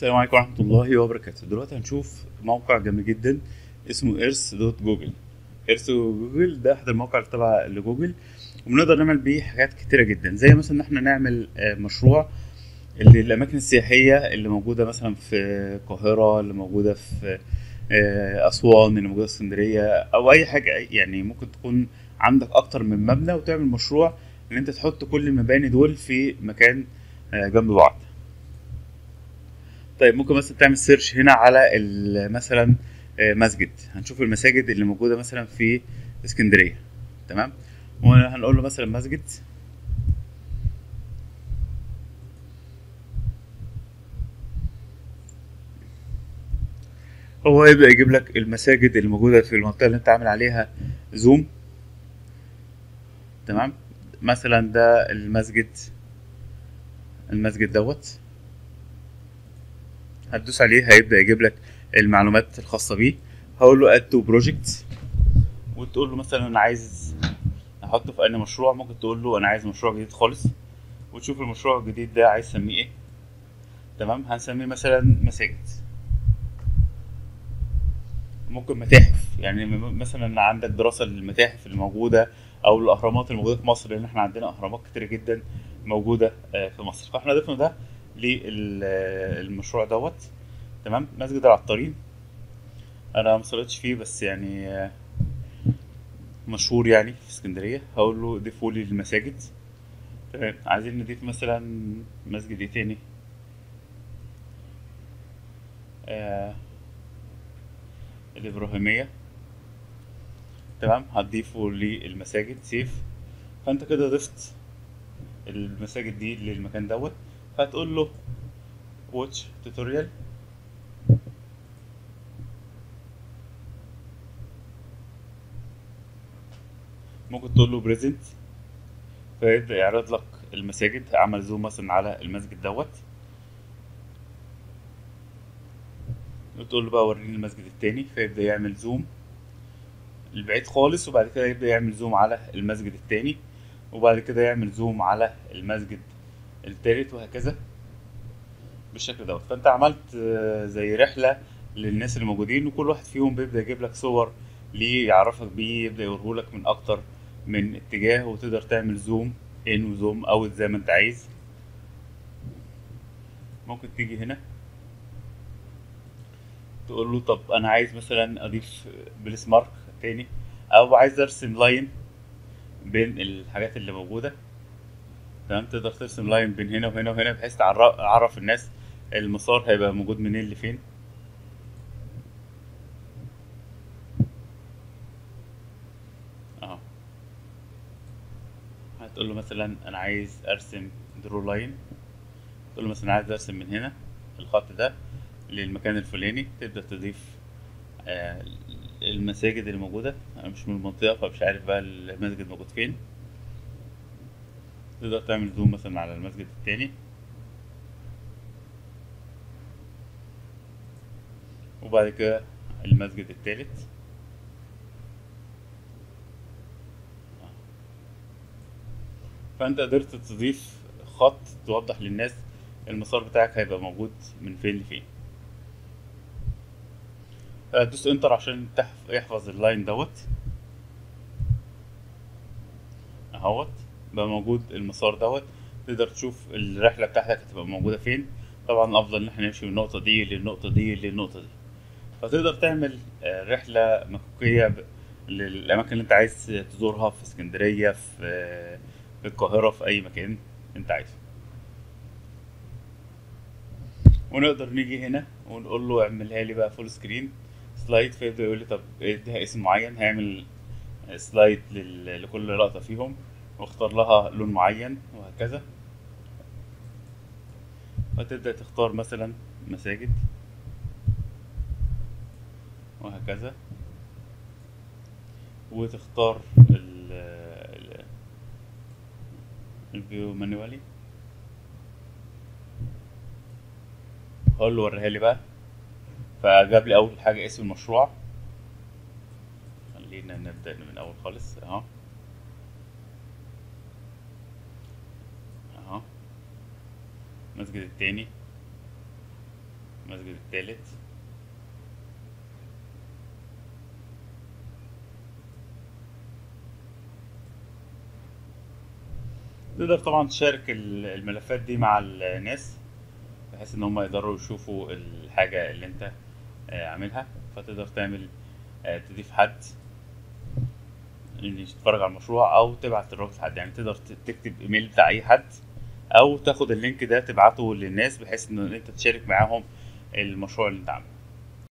السلام عليكم ورحمة الله وبركاته دلوقتي هنشوف موقع جميل جدا اسمه ايرث دوت جوجل ايرث جوجل ده احد المواقع اللي تبع لجوجل وبنقدر نعمل بيه حاجات كتيرة جدا زي مثلا ان احنا نعمل آه، مشروع اللي الاماكن السياحية اللي موجودة مثلا في القاهرة اللي موجودة في آه، اسوان اللي موجودة في اسكندرية او اي حاجة يعني ممكن تكون عندك اكتر من مبنى وتعمل مشروع ان انت تحط كل المباني دول في مكان آه، جنب بعض طيب ممكن مثلا تعمل سيرش هنا على ال- مثلا آه، مسجد هنشوف المساجد اللي موجوده مثلا في اسكندريه تمام وهنقول له مثلا مسجد هو يبدا يجيب لك المساجد اللي موجوده في المنطقه اللي انت عامل عليها زوم تمام مثلا ده المسجد المسجد دوت هتدوس عليه هيبدأ يجيب لك المعلومات الخاصة بيه هقول له add to project وتقول له مثلا انا عايز احطه في اي مشروع ممكن تقول له انا عايز مشروع جديد خالص وتشوف المشروع الجديد ده عايز تسميه ايه تمام هنسميه مثلا مساجد ممكن متاحف يعني م- مثلا عندك دراسة للمتاحف الموجودة او الاهرامات الموجودة في مصر لان احنا عندنا اهرامات كتير جدا موجودة آه، في مصر فاحنا ضفنا ده للمشروع دوت تمام مسجد العطارين انا ما صليتش فيه بس يعني آه، مشهور يعني في اسكندريه هقول له ضيفوا لي المساجد تمام عايزين نضيف مثلا مسجد ايه تاني آه الابراهيميه تمام هتضيفه للمساجد سيف فانت كده ضفت المساجد دي للمكان دوت هتقول له واتش توتوريال ممكن تقول له بريزنت فيبدأ يعرض لك المساجد عمل زوم مثلا على المسجد دوت وتقول له بقى وريني المسجد التاني فيبدأ يعمل زوم البعيد خالص وبعد كده يبدأ يعمل زوم على المسجد التاني وبعد كده يعمل زوم على المسجد التالت وهكذا بالشكل دوت فانت عملت آه، زي رحلة للناس اللي موجودين وكل واحد فيهم بيبدأ يجيب لك صور ليه يعرفك بيه يبدأ يوريهولك من أكتر من اتجاه وتقدر تعمل زوم ان وزوم اوت زي ما انت عايز ممكن تيجي هنا تقول له طب انا عايز مثلا اضيف بليس مارك تاني او عايز ارسم لاين بين الحاجات اللي موجودة تمام تقدر ترسم لاين بين هنا وهنا وهنا بحيث تعر- تعرف الناس المسار هيبقى موجود منين لفين اهو هتقول له مثلا انا عايز ارسم درو لاين تقول له مثلا عايز ارسم من هنا الخط ده للمكان الفلاني تبدأ تضيف آه، المساجد اللي موجودة أنا مش من المنطقة فمش عارف بقى المسجد موجود فين تقدر تعمل زوم مثلا على المسجد التاني وبعد كده المسجد التالت فأنت قدرت تضيف خط توضح للناس المسار بتاعك هيبقى موجود من فين لفين هتدوس انتر عشان تحف- يحفظ اللاين دوت اهوت بقى موجود المسار دوت تقدر تشوف الرحلة بتاعتك هتبقى موجودة فين طبعا الأفضل إن احنا نمشي من النقطة دي للنقطة دي للنقطة دي فتقدر تعمل آه، رحلة مكوكية ب- للأماكن اللي أنت عايز تزورها في اسكندرية في آه، في القاهرة في أي مكان أنت عايزه ونقدر نيجي هنا ونقول له اعملها لي بقى فول سكرين سلايد فيبدأ يقول لي طب اديها اسم معين هيعمل سلايد لل- لكل لقطة فيهم واختار لها لون معين وهكذا فتبدأ تختار مثلا مساجد وهكذا وتختار ال ال- الفيو مانوالي هقول له وريها لي بقى فجاب لي اول حاجه اسم المشروع خلينا نبدا من اول خالص اهو اهو المسجد التاني المسجد الثالث تقدر طبعا تشارك ال- الملفات دي مع الناس بحيث ان هم يقدروا يشوفوا الحاجة اللي انت آه، عاملها فتقدر تعمل آه، تضيف حد اللي يتفرج على المشروع او تبعت الرابط لحد يعني تقدر ت- تكتب ايميل بتاع اي حد او تاخد اللينك ده تبعته للناس بحيث ان انت تشارك معاهم المشروع اللي انت عامله